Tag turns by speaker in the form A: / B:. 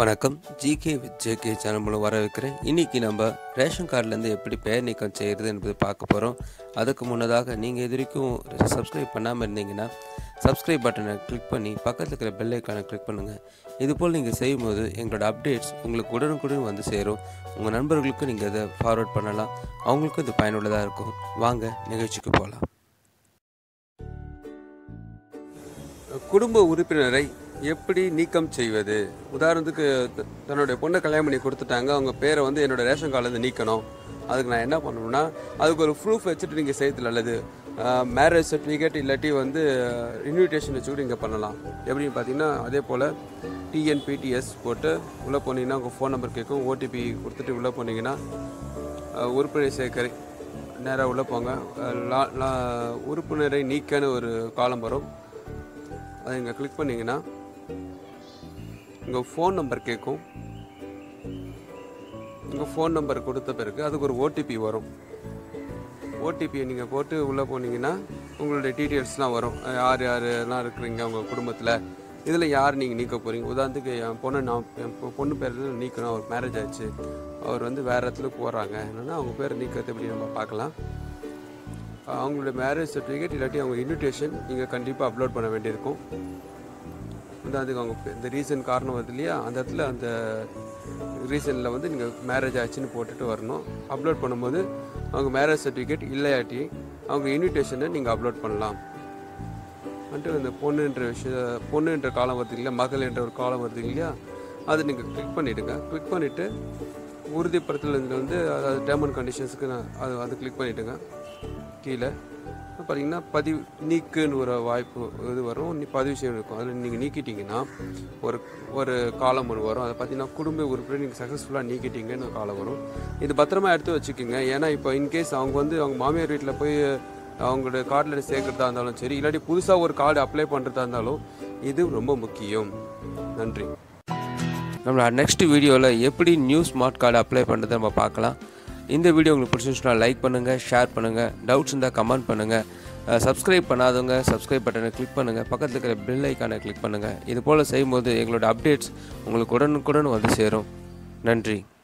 A: வணக்கம் GK with JK channel மூலம் வர வைக்கிறேன் இன்னைக்கு நம்ம ரேஷன் கார்டுலேருந்து எப்படி பெயர் நீக்கம் செய்கிறது என்பது பார்க்க போகிறோம் அதுக்கு முன்னதாக நீங்கள் இது வரைக்கும் சப்ஸ்கிரைப் பண்ணாமல் இருந்தீங்கன்னா சப்ஸ்கிரைப் பட்டனை கிளிக் பண்ணி பக்கத்தில் இருக்கிற பெல் ஐக்கானை கிளிக் பண்ணுங்கள் இதுபோல் நீங்கள் செய்யும்போது எங்களோட அப்டேட்ஸ் உங்களுக்கு உடனுக்குடன் வந்து சேரும் உங்கள் நண்பர்களுக்கும் நீங்கள் இதை ஃபார்வர்ட் பண்ணலாம் அவங்களுக்கும் இது பயனுள்ளதாக இருக்கும் வாங்க நிகழ்ச்சிக்கு போகலாம் குடும்ப உறுப்பினரை எப்படி நீக்கம் செய்வது உதாரணத்துக்கு த- தன்னுடைய பொண்ணை கல்யாணம் பண்ணி கொடுத்துட்டாங்க அவங்க பேரை வந்து என்னோட ரேஷன் கார்டுலேருந்து நீக்கணும் அதுக்கு நான் என்ன பண்ணணும்னா அதுக்கு ஒரு ப்ரூஃப் வச்சுட்டு நீங்கள் செய்யறது நல்லது மேரேஜ் சர்டிஃபிகேட் இல்லாட்டி வந்து இன்விடேஷன் வச்சு கூட நீங்கள் பண்ணலாம் எப்படின்னு பார்த்தீங்கன்னா அதே போல் டிஎன்பிடிஎஸ் போட்டு உள்ளே போனீங்கன்னா உங்கள் ஃபோன் நம்பர் கேட்கும் ஓடிபி கொடுத்துட்டு உள்ளே போனீங்கன்னா அஹ், உறுப்பினர் சேர்க்கை நேராக உள்ளே போங்க அஹ், லா- லா- உறுப்பினரை நீக்கன்னு ஒரு காலம் வரும் அதை இங்கே கிளிக் பண்ணீங்கன்னா உங்கள் ஃபோன் நம்பர் கேட்கும் உங்கள் ஃபோன் நம்பர் கொடுத்த பிறகு அதுக்கு ஒரு ஓடிபி வரும் ஓடிபியை நீங்கள் போட்டு உள்ளே போனீங்கன்னா உங்களுடைய டீட்டெயில்ஸ்லாம் வரும் அஹ் யார் யாரெல்லாம் இருக்கிறீங்க உங்கள் குடும்பத்தில் இதில் யார் நீங்கள் நீக்க போகிறீங்க உதாரணத்துக்கு என் பொண்ணு நான் என் பொ- பொண்ணு பேரில் நீக்கணும் அவர் மேரேஜ் ஆச்சு அவர் வந்து வேறு இடத்துல போகிறாங்க என்னென்னா அவங்க பேர் நீக்கிறது எப்படி நம்ம பார்க்கலாம் அவங்களுடைய மேரேஜ் சர்டிஃபிகேட் இல்லாட்டி அவங்க இன்விடேஷன் நீங்கள் கண்டிப்பாக அப்லோட் பண்ண வேண்டியிருக்கும் உதாரணத்துக்கு அவங்க பே- இந்த ரீசன் காரணம் வருது இல்லையா அந்த இடத்துல அந்த ரீசனில் வந்து நீங்கள் மேரேஜ் ஆச்சுன்னு போட்டுட்டு வரணும் அப்லோட் பண்ணும்போது அவங்க மேரேஜ் சர்டிஃபிகேட் இல்லையாட்டி அவங்க இன்விடேஷனை நீங்கள் அப்லோட் பண்ணலாம் வந்துட்டு அந்த பொண்ணுன்ற விஷய பொண்ணுன்ற காலம் வருது இல்லையா மகள் என்ற ஒரு காலம் வருது இல்லையா அதை நீங்கள் கிளிக் பண்ணிவிடுங்க கிளிக் பண்ணிவிட்டு உறுதிப்படுத்தல் வந்து அதாவது டேர்ம் அண்ட் கண்டிஷன்ஸுக்கு நான் அது அது கிளிக் பண்ணிவிடுங்க கீழே பார்த்தீங்கன்னா பதிவு நீக்குன்னு ஒரு வாய்ப்பு இது வரும் நீ பதிவு செய்ய இருக்கும் அதில் நீங்கள் நீக்கிட்டீங்கன்னா ஒரு ஒரு காலம் ஒன்று வரும் அதை பார்த்தீங்கன்னா குடும்ப உறுப்பினர் நீங்கள் சக்ஸஸ்ஃபுல்லாக நீக்கிட்டீங்கன்னு ஒரு காலம் வரும் இது பத்திரமா எடுத்து வச்சுக்கோங்க ஏன்னா இப்போ இன்கேஸ் அவங்க வந்து அவங்க மாமியார் வீட்டில் போய் அவங்களுடைய கார்டில் சேர்க்குறதா இருந்தாலும் சரி இல்லாட்டி புதுசாக ஒரு கார்டு அப்ளை பண்ணுறதா இருந்தாலும் இது ரொம்ப முக்கியம் நன்றி நம்மளோட நெக்ஸ்ட் வீடியோவில் எப்படி நியூ ஸ்மார்ட் கார்டு அப்ளை பண்ணுறதை நம்ம பார்க்கலாம் இந்த வீடியோ உங்களுக்கு பிடிச்சிருந்துச்சுன்னா லைக் பண்ணுங்கள் ஷேர் பண்ணுங்கள் டவுட்ஸ் இருந்தால் கமெண்ட் பண்ணுங்கள் சப்ஸ்கிரைப் பண்ணாதவங்க சப்ஸ்கிரைப் பட்டனை கிளிக் பண்ணுங்கள் பக்கத்தில் இருக்கிற பெல் ஐக்கானை கிளிக் பண்ணுங்கள் இது போல் செய்யும்போது எங்களோட அப்டேட்ஸ் உங்களுக்கு உடனுக்குடன் வந்து சேரும் நன்றி